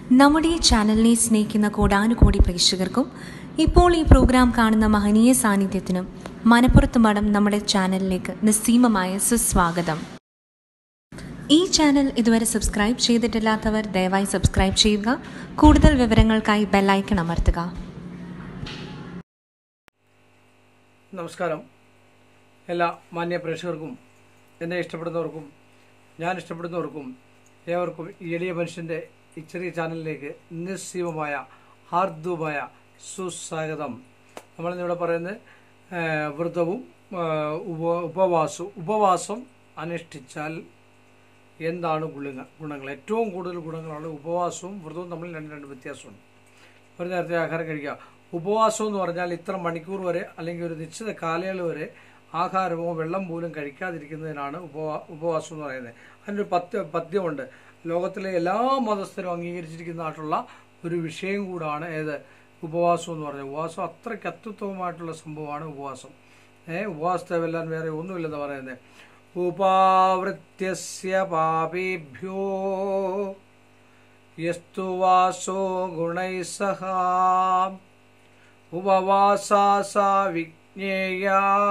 നമ്മുടെ ഈ ചാനലിനെ സ്നേഹിക്കുന്ന കോടാനുകോടി പ്രേക്ഷകർക്കും ഇപ്പോൾ ഈ പ്രോഗ്രാം കാണുന്ന മഹനീയ സാന്നിധ്യത്തിനും മനപ്പുറത്ത് മഠം നമ്മുടെ ചാനലിലേക്ക് നിസ്സീമമായ സുസ്വാഗതം ഈ ചാനൽ ഇതുവരെ സബ്സ്ക്രൈബ് ചെയ്തിട്ടില്ലാത്തവർ ദയവായി സബ്സ്ക്രൈബ് ചെയ്യുക കൂടുതൽ വിവരങ്ങൾക്കായി ബെല്ലൈക്കൺ അമർത്തുക നമസ്കാരം എല്ലാ മാന്യ പ്രേക്ഷകർക്കും എന്നെ ഇഷ്ടപ്പെടുന്നവർക്കും ഞാൻ ഇഷ്ടപ്പെടുന്നവർക്കും ഏവർക്കും ഈ എളിയ മനുഷ്യൻ്റെ ഈ ചെറിയ ചാനലിലേക്ക് നിസ്സീമമായ ഹാർദവുമായ സുസ്വാഗതം നമ്മളിന്നിവിടെ പറയുന്നത് ആ, വ്രതവും ആ, ഉപ ഉപവാസവും ഉപവാസം അനുഷ്ഠിച്ചാൽ എന്താണ് ഗുണങ്ങൾ ഗുണങ്ങൾ ഏറ്റവും കൂടുതൽ ഗുണങ്ങളാണ് ഉപവാസവും വ്രതവും തമ്മിൽ രണ്ട് രണ്ട് വ്യത്യാസമുണ്ട് ഒരു നേരത്തെ ആഹാരം കഴിക്കുക ഉപവാസം എന്ന് പറഞ്ഞാൽ ഇത്ര മണിക്കൂർ വരെ അല്ലെങ്കിൽ ഒരു നിശ്ചിത കാലയളവ് വരെ ആഹാരമോ വെള്ളം പോലും കഴിക്കാതിരിക്കുന്നതിനാണ് ഉപവാ ഉപവാസം എന്ന് പറയുന്നത് അതിനൊരു പത്യ പദ്യമുണ്ട് ലോകത്തിലെ എല്ലാ മതസ്ഥരും അംഗീകരിച്ചിരിക്കുന്നതായിട്ടുള്ള ഒരു വിഷയം കൂടാണ് ഏത് ഉപവാസം എന്ന് പറയുന്നത് ഉപവാസം അത്രയ്ക്ക് അത്യുത്തമമായിട്ടുള്ള സംഭവമാണ് ഉപവാസം ഏഹ് ഉപവാസത്തെ വെല്ലാൻ വേറെ ഒന്നുമില്ലെന്ന് പറയുന്നത് ഉപാവൃത്യസ്യ പാപേഭ്യോ യസ്തു വാസോ ഗുണൈ സഹ ഉപവാസാസ വിജ്ഞേയ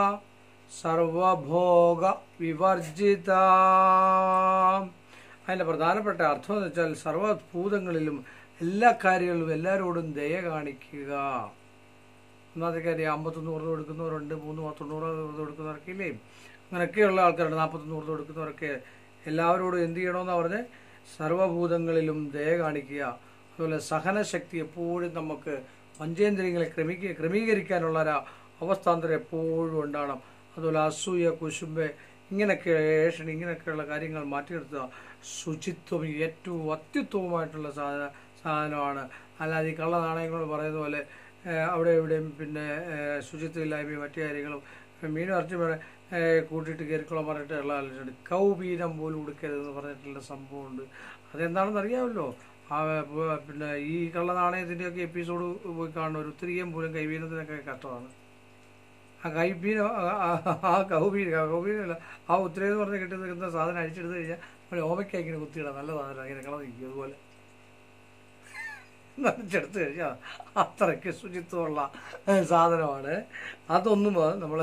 സർവഭോഗ വിവർജിത അതിൻ്റെ പ്രധാനപ്പെട്ട അർത്ഥം എന്ന് വെച്ചാൽ സർവഭൂതങ്ങളിലും എല്ലാ കാര്യങ്ങളിലും എല്ലാവരോടും ദയ കാണിക്കുക ഒന്നാമത്തെ കാര്യം അമ്പത്തൊന്ന് വ്രതം എടുക്കുന്നവരുണ്ട് മൂന്ന് തൊണ്ണൂറ് വ്രതം എടുക്കുന്നവരൊക്കെ ഇല്ലേ അങ്ങനെയൊക്കെയുള്ള ആൾക്കാരുണ്ട് നാൽപ്പത്തൊന്ന് വ്രതം എടുക്കുന്നവരൊക്കെ എല്ലാവരോടും എന്ത് ചെയ്യണമെന്ന് പറഞ്ഞ് സർവഭൂതങ്ങളിലും ദയ കാണിക്കുക അതുപോലെ സഹനശക്തി എപ്പോഴും നമുക്ക് പഞ്ചേന്ദ്രിയങ്ങളെ ക്രമീക ക്രമീകരിക്കാനുള്ള ഒരു അവസ്ഥാന്തരം എപ്പോഴും ഉണ്ടാകണം അതുപോലെ അസൂയ കുശുമ്പ് ഇങ്ങനെയൊക്കെ ഏഷണി ഇങ്ങനെയൊക്കെയുള്ള കാര്യങ്ങൾ മാറ്റിയെടുത്തുക ശുചിത്വം ഏറ്റവും അത്യുത്തമമായിട്ടുള്ള സാധന സാധനമാണ് അല്ലാതെ ഈ കള്ള നാണയങ്ങൾ പറയുന്ന പോലെ ഏഹ്, അവിടെ ഇവിടെയും പിന്നെ ഏഹ്, ശുചിത്വമില്ലായ്മയും മറ്റു കാര്യങ്ങളും മീനും ഇറച്ചി വരെ കൂട്ടിയിട്ട് കയറിക്കോളാൻ പറഞ്ഞിട്ടുള്ള ആലോചന കൗപീനം പോലും ഉടുക്കരുതെന്ന് പറഞ്ഞിട്ടുള്ള സംഭവമുണ്ട് അതെന്താണെന്ന് അറിയാമല്ലോ ആ പ- പിന്നെ ഈ കള്ള നാണയത്തിൻ്റെയൊക്കെ എപ്പിസോഡ് പോയി കാണുന്ന ഒരു ഉത്തരീയം പോലും കൈവീനത്തിനൊക്കെ കഷ്ടമാണ് ആ കൈപ്പീന ആ കൗപീന കൗപീനല്ല ആ ഉത്തരേന്ന് പറഞ്ഞ് കിട്ടി നിൽക്കുന്ന സാധനം അടിച്ചെടുത്ത് കഴിഞ്ഞാൽ നമ്മൾ ഓമയ്ക്ക ഇങ്ങനെ കുത്തിയിടാം നല്ല സാധനം ഇങ്ങനെ കളർ നിൽക്കും അതുപോലെ നനച്ചെടുത്ത് കഴിഞ്ഞാൽ അത്രയ്ക്ക് ശുചിത്വമുള്ള സാധനമാണ് അതൊന്നും നമ്മൾ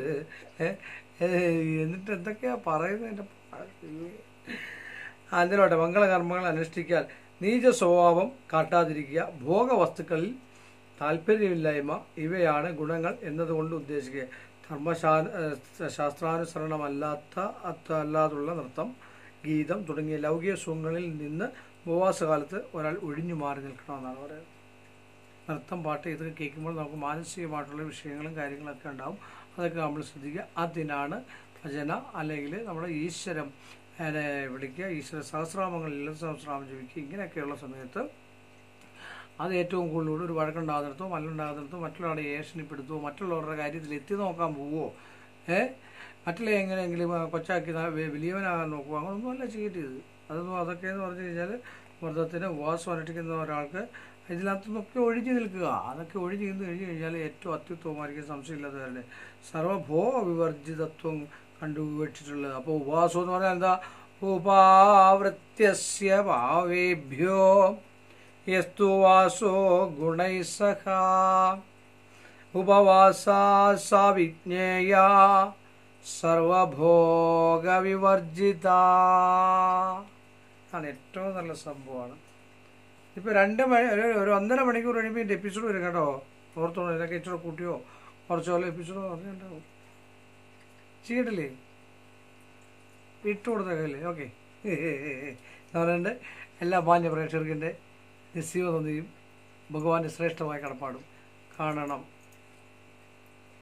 എന്നിട്ട് എന്തൊക്കെയാ പറയുന്നത് എൻ്റെ അതിലോട്ടെ മംഗളകർമ്മങ്ങൾ അനുഷ്ഠിക്കാൻ നീച സ്വഭാവം കാട്ടാതിരിക്കുക ഭോഗവസ്തുക്കളിൽ താല്പര്യമില്ലായ്മ ഇവയാണ് ഗുണങ്ങൾ എന്നതുകൊണ്ട് ഉദ്ദേശിക്കുക ധർമ്മശാ ഏഹ് ശാസ്ത്രാനുസരണമല്ലാത്ത അത്ത- അല്ലാതുള്ള നൃത്തം ഗീതം തുടങ്ങിയ ലൗകിക സുഖങ്ങളിൽ നിന്ന് ഉപവാസകാലത്ത് ഒരാൾ ഒഴിഞ്ഞു മാറി നിൽക്കണമെന്നാണ് പറയുന്നത് നൃത്തം പാട്ട് ഇതൊക്കെ കേൾക്കുമ്പോൾ നമുക്ക് മാനസികമായിട്ടുള്ള വിഷയങ്ങളും കാര്യങ്ങളൊക്കെ ഉണ്ടാവും അതൊക്കെ നമ്മൾ ശ്രദ്ധിക്കുക അതിനാണ് ഭജന അല്ലെങ്കിൽ നമ്മൾ ഈശ്വരം അതിനെ വിളിക്കുക ഈശ്വര സഹസ്രാമങ്ങൾ ലളിത സഹസ്രാമം ജപിക്കുക ഇങ്ങനെയൊക്കെയുള്ള സമയത്ത് അത് ഏറ്റവും കൂടുതൽ ഒരു വഴക്കുണ്ടാകുന്നിടത്തോ മല്ലുണ്ടാകുന്നിടത്തോ മറ്റുള്ളവരുടെ ഏഷണിപ്പെടുത്തുവോ മറ്റുള്ളവരുടെ കാര്യത്തിൽ എത്തി നോക്കാൻ പോവോ ഏ മറ്റുള്ള എങ്ങനെയെങ്കിലും ആ, കൊച്ചാക്കി ന- വെ- വലിയവനാകാൻ നോക്കുക അങ്ങനൊന്നുമല്ല ചെയ്യേണ്ടത് അതൊന്നും അതൊക്കെ എന്ന് പറഞ്ഞു കഴിഞ്ഞാൽ വ്രതത്തിന് ഉപവാസം അനുഷ്ഠിക്കുന്ന ഒരാൾക്ക് ഇതിനകത്തുനിന്നൊക്കെ ഒഴിഞ്ഞു നിൽക്കുക അതൊക്കെ ഒഴിഞ്ഞു നിന്ന് കഴിഞ്ഞ് കഴിഞ്ഞാൽ ഏറ്റവും അത്യുത്തമമായിരിക്കും സംശയമില്ലാതെ തന്നെ സർവഭോ വിവർജിതത്വം കണ്ടുവച്ചിട്ടുള്ളത് അപ്പോൾ ഉപവാസം എന്ന് പറഞ്ഞാൽ എന്താ ഉപാവൃത്യസ്യ ഭാവേഭ്യോ യസ്തു വാസോ ഗുണൈ സഖ ഉപവാസ വിജ്ഞേയ സർവഭോഗ വിവർജിത ആണ് ഏറ്റവും നല്ല സംഭവമാണ് ഇപ്പോൾ രണ്ട് മണി ഒരു- ഒരു ഒന്നര മണിക്കൂർ കഴിയുമ്പോൾ ഇതിൻ്റെ എപ്പിസോഡ് വരും കേട്ടോ ഓർത്തോളൂ ഇതൊക്കെ ഇച്ചിരി കൂട്ടിയോ കുറച്ചോ വല്ല എപ്പിസോഡ് പറഞ്ഞിട്ടുണ്ടാവും ചെയ്യട്ടില്ലേ ഇട്ട് കൊടുത്തേക്കല്ലേ ഓക്കെ അതുകൊണ്ട് എല്ലാ മാന്യ പ്രേക്ഷകർക്കിൻ്റെ നിസ്സീവ നന്ദിയും ഭഗവാന്റെ ശ്രേഷ്ഠമായ കടപ്പാടും കാണണം